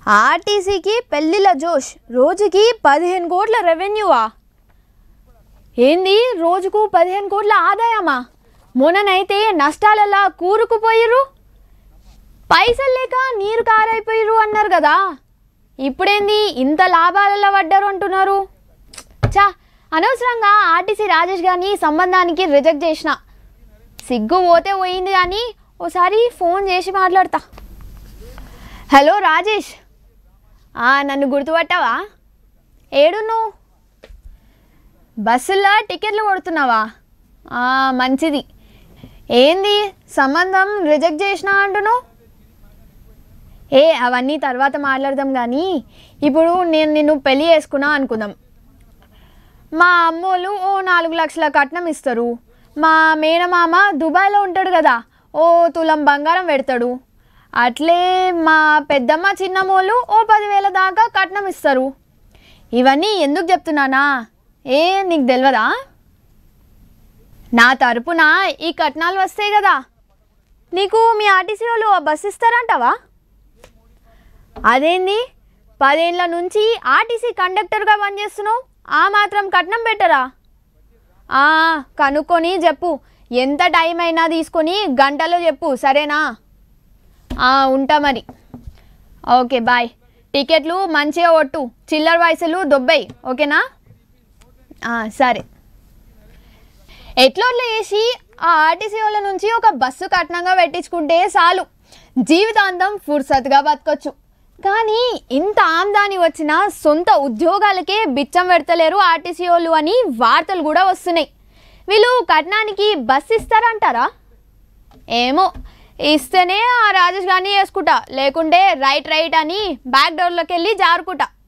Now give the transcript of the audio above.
ఆర్టీసీకి పెళ్లిల జోష్ రోజుకి పదిహేను కోట్ల రెవెన్యూవా ఏంది రోజుకు పదిహేను కోట్ల ఆదాయమా మొన్ననైతే నష్టాలలా కూరుకుపోయిర్రు పైసలు లేక నీరు కారైపోయిర్రు అన్నారు కదా ఇప్పుడేంది ఇంత లాభాలలో పడ్డారు అంటున్నారు చా అనవసరంగా ఆర్టీసీ రాజేష్ గారిని సంబంధానికి రిజెక్ట్ చేసిన సిగ్గు పోతే పోయింది కానీ ఓసారి ఫోన్ చేసి మాట్లాడతా హలో రాజేష్ ఆ, నన్ను గుర్తుపట్టావా ఏడు నువ్వు బస్సుల్లో టికెట్లు కొడుతున్నావా ఆ, మంచిది ఏంది సంబంధం రిజెక్ట్ చేసినా అంటున్నావు ఏ అవన్నీ తర్వాత మాట్లాడదాం కానీ ఇప్పుడు నేను నిన్ను పెళ్ళి చేసుకున్నా అనుకుందాం మా అమ్మోళ్ళు ఓ నాలుగు లక్షల కట్నం ఇస్తారు మా మేనమామ దుబాయ్లో ఉంటాడు కదా ఓ తులం బంగారం పెడతాడు అట్లే మా పెద్దమ్మ చిన్నమ్మోళ్ళు ఓ పదివేల దాకా కట్నం ఇస్తారు ఇవన్నీ ఎందుకు చెప్తున్నానా ఏ నీకు తెలియదా నా తరపున ఈ కట్నాలు వస్తాయి కదా నీకు మీ ఆర్టీసీ వాళ్ళు ఆ బస్ ఇస్తారంటావా అదేంది పదేళ్ళ నుంచి ఆర్టీసీ కండక్టర్గా పనిచేస్తున్నావు ఆ మాత్రం కట్నం పెట్టరా ఆ, కనుక్కొని చెప్పు ఎంత టైం అయినా తీసుకొని గంటలో చెప్పు సరేనా ఆ, ఉంటా మరి ఓకే బాయ్ టికెట్లు మంచిగా కొట్టు చిల్లర వయసులు దొబ్బాయి ఓకేనా ఆ, సరే ఎట్లోట్లా చేసి ఆ ఆర్టీసీ వాళ్ళ నుంచి ఒక బస్సు కట్నంగా పెట్టించుకుంటే చాలు జీవితాంతం ఫుర్సత్గా బతకొచ్చు కానీ ఇంత ఆమ్దాని వచ్చిన సొంత ఉద్యోగాలకే బిచ్చం పెడతలేరు ఆర్టీసీ వాళ్ళు అని వార్తలు కూడా వస్తున్నాయి వీళ్ళు కట్నానికి బస్ ఇస్తారంటారా ఏమో ఇస్తేనే ఆ రాజేష్ గారిని చేసుకుంటా లేకుంటే రైట్ రైట్ అని బ్యాక్ డోర్లోకి వెళ్ళి జారుకుంటా